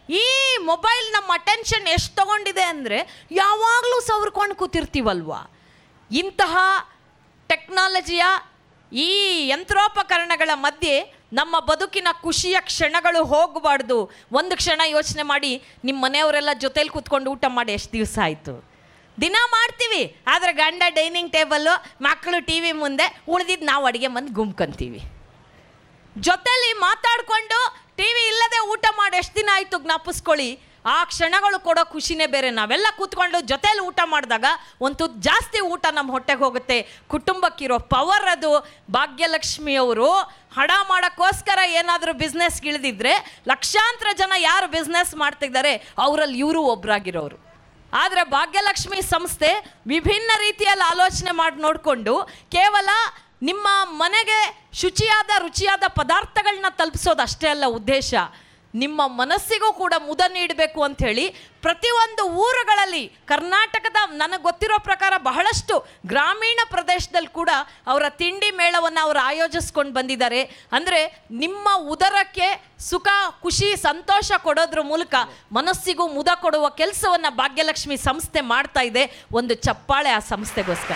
ಈ ಮೊಬೈಲ್ ನಮ್ಮ ಅಟೆನ್ಷನ್ ಎಷ್ಟು ತಗೊಂಡಿದೆ ಅಂದರೆ ಯಾವಾಗಲೂ ಸವರ್ಕೊಂಡು ಕೂತಿರ್ತೀವಲ್ವಾ ಇಂತಹ ಟೆಕ್ನಾಲಜಿಯ ಈ ಯಂತ್ರೋಪಕರಣಗಳ ಮಧ್ಯೆ ನಮ್ಮ ಬದುಕಿನ ಖುಷಿಯ ಕ್ಷಣಗಳು ಹೋಗಬಾರ್ದು ಒಂದು ಕ್ಷಣ ಯೋಚನೆ ಮಾಡಿ ನಿಮ್ಮ ಮನೆಯವರೆಲ್ಲ ಜೊತೇಲಿ ಕೂತ್ಕೊಂಡು ಊಟ ಮಾಡಿ ಎಷ್ಟು ದಿವಸ ಆಯಿತು ದಿನ ಮಾಡ್ತೀವಿ ಆದರೆ ಗಂಡ ಡೈನಿಂಗ್ ಟೇಬಲ್ಲು ಮಕ್ಕಳು ಟಿ ವಿ ಮುಂದೆ ಉಳಿದಿದ್ದು ನಾವು ಅಡುಗೆ ಮಂದಿ ಗುಮ್ಕೊಂತೀವಿ ಜೊತೆಲಿ ಮಾತಾಡಿಕೊಂಡು ಟಿ ವಿ ಇಲ್ಲದೆ ಊಟ ಮಾಡಿ ಎಷ್ಟು ದಿನ ಆಯಿತು ಜ್ಞಾಪಿಸ್ಕೊಳ್ಳಿ ಆ ಕ್ಷಣಗಳು ಕೊಡೋ ಖುಷಿನೇ ಬೇರೆ ನಾವೆಲ್ಲ ಕೂತ್ಕೊಂಡು ಜೊತೆಲಿ ಊಟ ಮಾಡಿದಾಗ ಒಂದು ತುತ್ತು ಜಾಸ್ತಿ ಊಟ ನಮ್ಮ ಹೊಟ್ಟೆಗೆ ಹೋಗುತ್ತೆ ಕುಟುಂಬಕ್ಕಿರೋ ಪವರ್ ಅದು ಭಾಗ್ಯಲಕ್ಷ್ಮಿಯವರು ಹಣ ಮಾಡೋಕ್ಕೋಸ್ಕರ ಏನಾದರೂ ಬಿಸ್ನೆಸ್ಗೆ ಇಳಿದಿದ್ರೆ ಲಕ್ಷಾಂತರ ಜನ ಯಾರು ಬಿಸ್ನೆಸ್ ಮಾಡ್ತಿದ್ದಾರೆ ಅವರಲ್ಲಿ ಇವರು ಒಬ್ಬರಾಗಿರೋರು ಆದರೆ ಭಾಗ್ಯಲಕ್ಷ್ಮಿ ಸಂಸ್ಥೆ ವಿಭಿನ್ನ ರೀತಿಯಲ್ಲಿ ಆಲೋಚನೆ ಮಾಡಿ ನೋಡಿಕೊಂಡು ಕೇವಲ ನಿಮ್ಮ ಮನೆಗೆ ಶುಚಿಯಾದ ರುಚಿಯಾದ ಪದಾರ್ಥಗಳನ್ನ ತಲುಪಿಸೋದು ಅಷ್ಟೇ ಅಲ್ಲ ಉದ್ದೇಶ ನಿಮ್ಮ ಮನಸ್ಸಿಗೂ ಕೂಡ ಮುದ ನೀಡಬೇಕು ಅಂಥೇಳಿ ಪ್ರತಿಯೊಂದು ಊರುಗಳಲ್ಲಿ ಕರ್ನಾಟಕದ ನನಗೆ ಗೊತ್ತಿರೋ ಪ್ರಕಾರ ಬಹಳಷ್ಟು ಗ್ರಾಮೀಣ ಪ್ರದೇಶದಲ್ಲಿ ಕೂಡ ಅವರ ತಿಂಡಿ ಮೇಳವನ್ನು ಅವರು ಆಯೋಜಿಸ್ಕೊಂಡು ಬಂದಿದ್ದಾರೆ ಅಂದರೆ ನಿಮ್ಮ ಉದರಕ್ಕೆ ಸುಖ ಖುಷಿ ಸಂತೋಷ ಕೊಡೋದ್ರ ಮೂಲಕ ಮನಸ್ಸಿಗೂ ಮುದ ಕೊಡುವ ಕೆಲಸವನ್ನು ಭಾಗ್ಯಲಕ್ಷ್ಮಿ ಸಂಸ್ಥೆ ಮಾಡ್ತಾ ಇದೆ ಒಂದು ಚಪ್ಪಾಳೆ ಆ ಸಂಸ್ಥೆಗೋಸ್ಕರ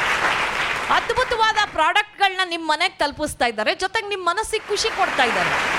ಅದ್ಭುತವಾದ ಪ್ರಾಡಕ್ಟ್ಗಳನ್ನ ನಿಮ್ಮ ಮನೆಗೆ ತಲುಪಿಸ್ತಾ ಇದ್ದಾರೆ ಜೊತೆಗೆ ನಿಮ್ಮ ಮನಸ್ಸಿಗೆ ಖುಷಿ ಕೊಡ್ತಾ ಇದ್ದಾರೆ